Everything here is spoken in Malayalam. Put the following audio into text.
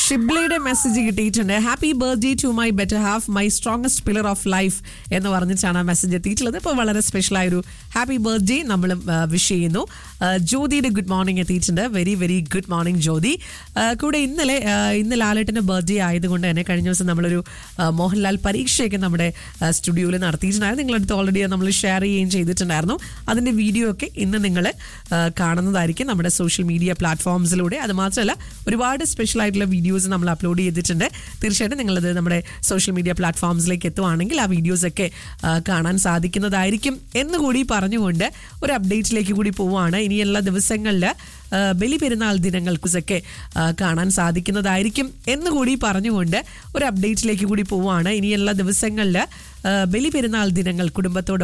ഷിബ്ലയുടെ മെസ്സേജ് കിട്ടിയിട്ടുണ്ട് happy birthday to my better half my strongest pillar of life എന്ന് പറഞ്ഞിട്ടാണ് ആ മെസ്സേജ് എത്തിയിട്ടുള്ളത് ഇപ്പോൾ വളരെ സ്പെഷ്യൽ ആയൊരു ഹാപ്പി ബർത്ത്ഡേ നമ്മളും വിഷ് ചെയ്യുന്നു ആ, ജ്യോതിയുടെ ഗുഡ് മോർണിംഗ് എത്തിയിട്ടുണ്ട് very very good morning Jyothi ആ, കൂടെ ഇന്നലെ ആ, ഇന്ന് ലാലേട്ടൻ്റെ ബർത്ത്ഡേ ആയതുകൊണ്ട് തന്നെ കഴിഞ്ഞ ദിവസം നമ്മളൊരു ആ, മോഹൻലാൽ പരീക്ഷയൊക്കെ നമ്മുടെ സ്റ്റുഡിയോയിൽ നടത്തിയിട്ടുണ്ടായിരുന്നു നിങ്ങളടുത്ത് ഓൾറെഡി നമ്മൾ ഷെയർ ചെയ്യുകയും ചെയ്തിട്ടുണ്ടായിരുന്നു അതിൻ്റെ വീഡിയോ ഒക്കെ ഇന്ന് നിങ്ങൾ കാണുന്നതായിരിക്കും നമ്മുടെ സോഷ്യൽ മീഡിയ പ്ലാറ്റ്ഫോംസിലൂടെ അത് മാത്രമല്ല ഒരുപാട് സ്പെഷ്യൽ ആയിട്ടുള്ള വീഡിയോസ് നമ്മൾ അപ്ലോഡ് ചെയ്തിട്ടുണ്ട് തീർച്ചയായിട്ടും നിങ്ങളത് നമ്മുടെ സോഷ്യൽ മീഡിയ പ്ലാറ്റ്ഫോംസിലേക്ക് എത്തുവാണെങ്കിൽ ആ വീഡിയോസൊക്കെ ആ, കാണാൻ സാധിക്കുന്നതായിരിക്കും എന്നുകൂടി പറഞ്ഞുകൊണ്ട് ഒരു അപ്ഡേറ്റിലേക്ക് കൂടി പോവുകയാണ് ഇനിയുള്ള ദിവസങ്ങളിൽ ബലി പെരുന്നാൾ ദിനങ്ങൾക്കൊക്കെ ആ, കാണാൻ സാധിക്കുന്നതായിരിക്കും എന്നുകൂടി പറഞ്ഞുകൊണ്ട് ഒരു അപ്ഡേറ്റിലേക്ക് കൂടി പോവുകയാണ് ഇനിയുള്ള ദിവസങ്ങളിൽ ബലി പെരുന്നാൾ ദിനങ്ങൾ കുടുംബത്തോട്